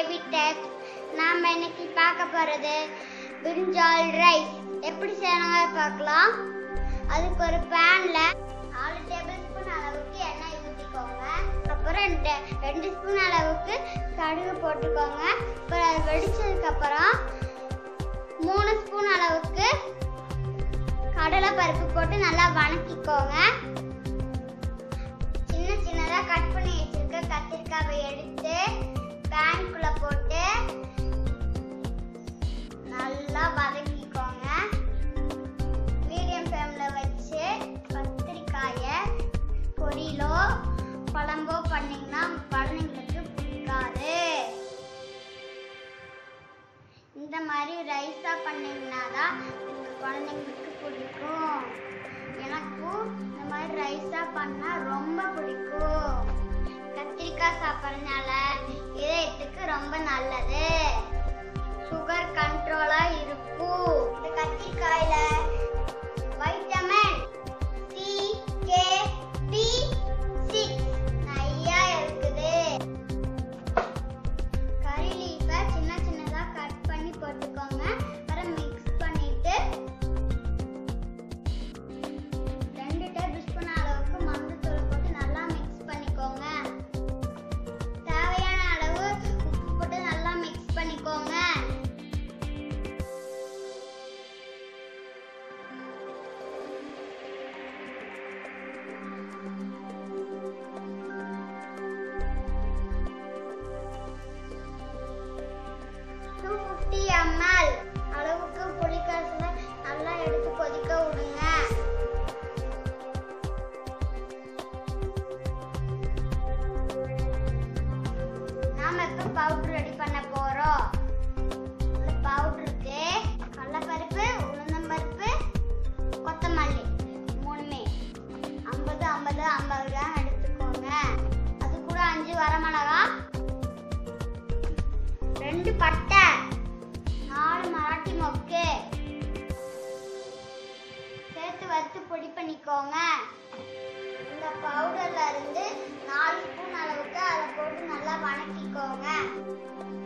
baby tech நாம இன்னைக்கு பார்க்க போறது பிரிஞ்சால் ரைஸ் எப்படி செய்யணுங்க பார்க்கலாம் அதுக்கு ஒரு பேன்ல நாலு டேபிள் ஸ்பூன் அளவுக்கு எண்ணெய் ஊற்றிக்கோங்க அப்புறம் ரெண்டு ரெண்டு ஸ்பூன் அளவுக்கு கடுகு போட்டுக்கோங்க அப்புறம் அது வெடிச்சதுக்கு அப்புறம் மூணு ஸ்பூன் அளவுக்கு கடலை பருப்பு போட்டு நல்லா வணக்கிக்கோங்க சின்ன சின்னதா கட் பண்ணி வச்சிருக்க கத்திரிக்காவை எடுத்து பேன்குள்ள போட்டு நல்லா வதக்கிக்கோங்க மீடியம் ஃப்ளேம்ல வச்சு கத்திரிக்காயை பொரியலோ குழம்போ பண்ணீங்கன்னா குழந்தைங்களுக்கு பிடிக்காது இந்த மாதிரி ரைஸா பண்ணீங்கன்னா தான் உங்க குழந்தைங்களுக்கு பிடிக்கும் எனக்கும் இந்த மாதிரி ரைஸா பண்ணா ரொம்ப பிடிக்கும் கத்திரிக்காய் சாப்பிட்றதுனால இதயத்துக்கு ரொம்ப நல்லது சுகர் கண்ட்ரோலா இருக்கும் இந்த கத்திரிக்காயில vitamin C K B six நிறைய இருக்குது கறி லீஃபை சின்ன சின்னதா கட் பண்ணி போட்டுக்கோங்க அப்புறம் மிக்ஸ் பண்ணிட்டு ரெண்டு டேபிள் ஸ்பூன் அளவுக்கு மஞ்சத்தூள் போட்டு நல்லா மிக்ஸ் பண்ணிக்கோங்க தேவையான அளவு உப்பு போட்டு நல்லா மிக்ஸ் பண்ணிக்கோங்க டூ ஃபிஃப்டி எம்எல் அளவுக்கு புளிக்கரசல நல்லா எடுத்து கொதிக்க விடுங்க நாம இப்ப பவுடர் ரெடி பண்ண போறோம் இந்த பவுடருக்கு கடலைப்பருப்பு உளுந்தம்பருப்பு கொத்தமல்லி மூணுமே ஐம்பது ஐம்பது ஐம்பது கிராம் எடுத்துக்கோங்க அது கூட அஞ்சு வரமிளகா ரெண்டு பட்டை நாலு மராட்டி மொக்கு சேர்த்து வறுத்து பொடி பண்ணிக்கோங்க இந்த பவுடர்ல இருந்து நாலு ஸ்பூன் அளவுக்கு அதை போட்டு நல்லா வணக்கிக்கோங்க